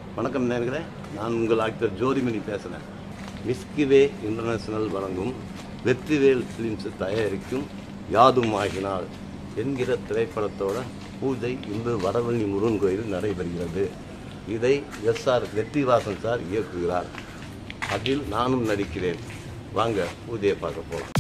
வணக்கம் நேர்களே நான் உங்கள் ஆக்டர் ஜோதிமணி பேசுகிறேன் மிஸ்கிவே இன்டர்நேஷனல் வழங்கும் வெற்றிவேல் ஃபிலிம்ஸ் தயாரிக்கும் யாதும் ஆகினால் என்கிற திரைப்படத்தோட பூஜை இன்று வடவள்ளி முருகன் கோயிலில் நடைபெறுகிறது இதை எஸ்ஆர் வெற்றிவாசன் சார் இயக்குகிறார் அதில் நானும் நடிக்கிறேன் வாங்க பூஜையை பார்க்க போகலாம்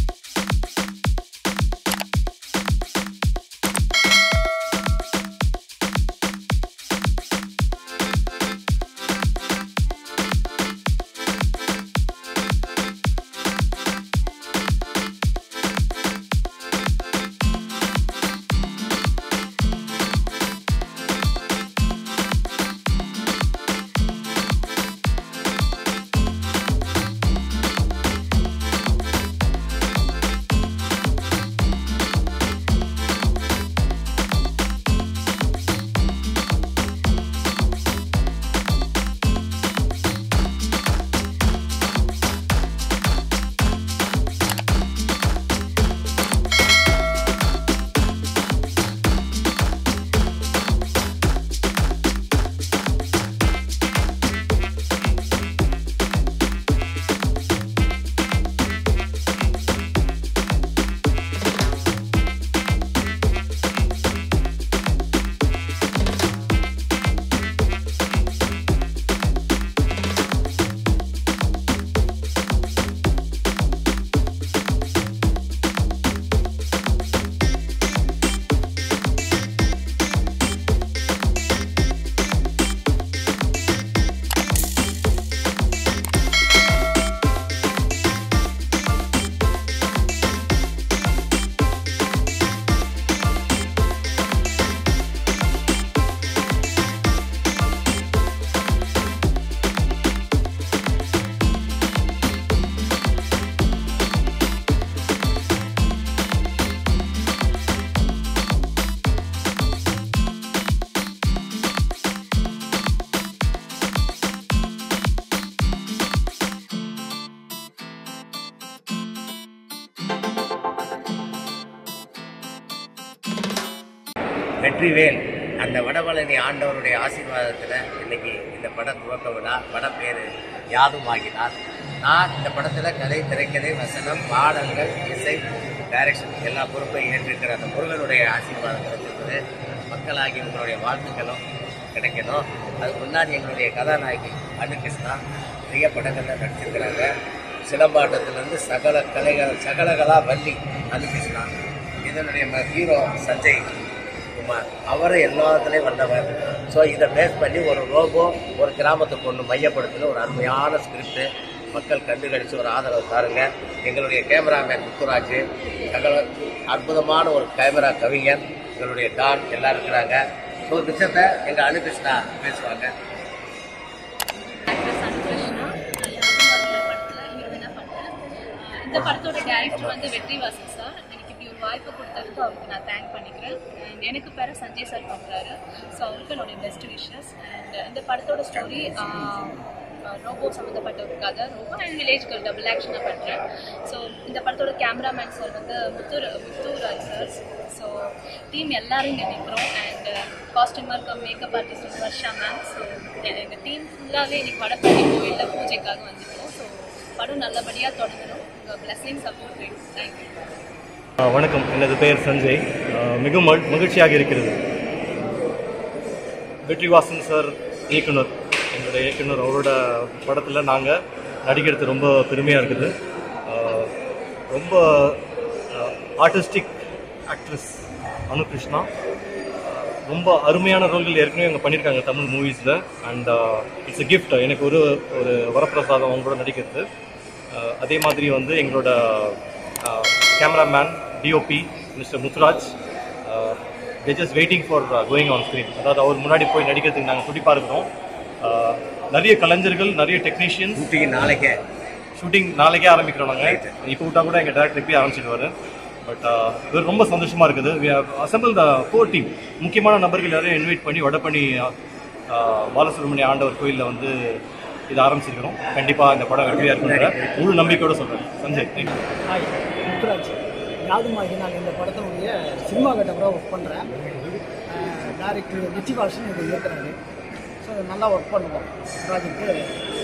வெற்றிவேல் அந்த வடபழனி ஆண்டவருடைய ஆசீர்வாதத்தில் இன்னைக்கு இந்த பட துவக்க விழா பட பேர் யாதும் ஆகினார் நான் இந்த படத்தில் கதை திரைக்கதை வசனம் பாடல்கள் இசை டைரக்ஷன் எல்லா பொறுப்பையும் ஏற்றிருக்கிற அந்த முருகனுடைய ஆசீர்வாதம் கிடைச்சிருக்குது மக்களாகி உங்களுடைய வாழ்த்துக்களும் கிடைக்கணும் அதுக்கு முன்னாடி எங்களுடைய கதாநாயகி அனுகிருஷ்ணா நிறைய படங்களில் நடிச்சிருக்கிறாங்க சிலம்பாட்டத்திலேருந்து சகல கலைகள் சகலகலா வள்ளி அனுகிருஷ்ணா இதனுடைய ஹீரோ சஞ்சய் குமார் அவர் எல்லாத்துலேயும் வந்தவர் ஸோ இதை பேஸ் பண்ணி ஒரு ரோபோ ஒரு கிராமத்து பொண்ணு மையப்படுத்தின ஒரு அருமையான ஸ்கிரிப்ட் மக்கள் கண்டுகளிச்சு ஒரு ஆதரவு தாருங்க எங்களுடைய கேமராமேன் முத்துராஜ் சகல அற்புதமான ஒரு கேமரா கவிஞர் எங்களுடைய டான் எல்லாம் இருக்கிறாங்க ஸோ விஷயத்தை எங்கள் அனுகிருஷ்ணா பேசுவாங்க actress அனுகிருஷ்ணா. நான் யாருமாரில் படத்துல ஹீரோயினா பண்றேன். ஆஹ் இந்த படத்தோட டைரக்டர் வந்து வெற்றிவாசன் சார் எனக்கு இப்படி ஒரு வாய்ப்பு கொடுத்ததுக்கு அவருக்கு நான் தேங்க் பண்ணிக்கிறேன் அண்ட் எனக்கு பேர சஞ்சய் சார் பண்ணுறாரு ஸோ அவருக்கு என்னுடைய பெஸ்ட் விஷஸ் அண்ட் இந்த படத்தோட ஸ்டோரி ரோபோ சம்மந்தப்பட்ட ஒரு கதை robo and village girl double ஆக்ஷனாக பண்ணுறேன் ஸோ இந்த படத்தோட கேமராமேன் சார் வந்து Muthur Muthuraj sir so team எல்லாரும் நினைக்கிறோம் and costumer cum makeup artist வந்து வர்ஷா மேம் ஸோ எங்கள் டீம் ஃபுல்லாகவே இன்னைக்கு வடபழனி கோயிலில் பூஜைக்காக வந்திருக்கோம் ஸோ படம் நல்லபடியாக தொடங்கணும் உங்கள் பிளஸிங் சப்போர்ட் வேணும் தேங்க்யூ ஆ, வணக்கம் எனது பெயர் சஞ்சய் ஆ, மிகவும் மகிழ்- மகிழ்ச்சியாக இருக்கிறது வெற்றிவாசன் சார் இயக்குனர் எங்களுடைய இயக்குனர் அவரோட படத்தில் நாங்கள் நடிக்கிறது ரொம்ப பெருமையாக இருக்குது ஆ, ரொம்ப ஆர்டிஸ்டிக் ஆக்ட்ரஸ் அனுகிருஷ்ணா ரொம்ப அருமையான ரோல்கள் ஏற்கனவே அவங்க பண்ணியிருக்காங்க தமிழ் மூவிஸில் அண்ட் இட்ஸ் a gift எனக்கு ஒரு ஒரு வரப்பிரசாதம் அவங்களோட நடிக்கிறது அஹ், அதே மாதிரி வந்து எங்களோட cameraman DOP mister Muthuraj they just waiting for going on screen அதாவது அவர் முன்னாடி போய் நடிக்கிறதுக்கு நாங்கள் துடிப்பாக இருக்கிறோம் அஹ், நிறைய கலைஞர்கள் நிறைய டெக்னீஷியன்ஸ் ஷூட்டிங் நாளைக்கே ஷூட்டிங் நாளைக்கே ஆரம்பிக்கிறோம் நாங்கள் இப்போ விட்டா கூட எங்கள் டேரக்டர் இப்பயே ஆரம்பிச்சிடுவார் பட் இது ரொம்ப சந்தோஷமாக இருக்குது we assemble the four team முக்கியமான நபர்கள் யாரையும் இன்வைட் பண்ணி வடபழனி uh, பாலசுப்ரமணிய ஆண்டவர் கோயிலில் வந்து இது ஆரம்பிச்சிருக்கிறோம் கண்டிப்பாக இந்த படம் வெற்றியாக இருக்குன்ற முழு நம்பிக்கையோட சொல்கிறேன் சஞ்சய் தேங்க்யூ ஹாய் முத்துராஜ் யாதுமாகி நான் இந்த படத்தினுடைய சினிமா கட்டப்பறம் ஒர்க் பண்ணுறேன் டேரக்டர் வெற்றிவாசன் இதை இயக்குறாரு ஸோ நல்லா ஒர்க் பண்ணுவோம் ப்ராஜெக்ட்டு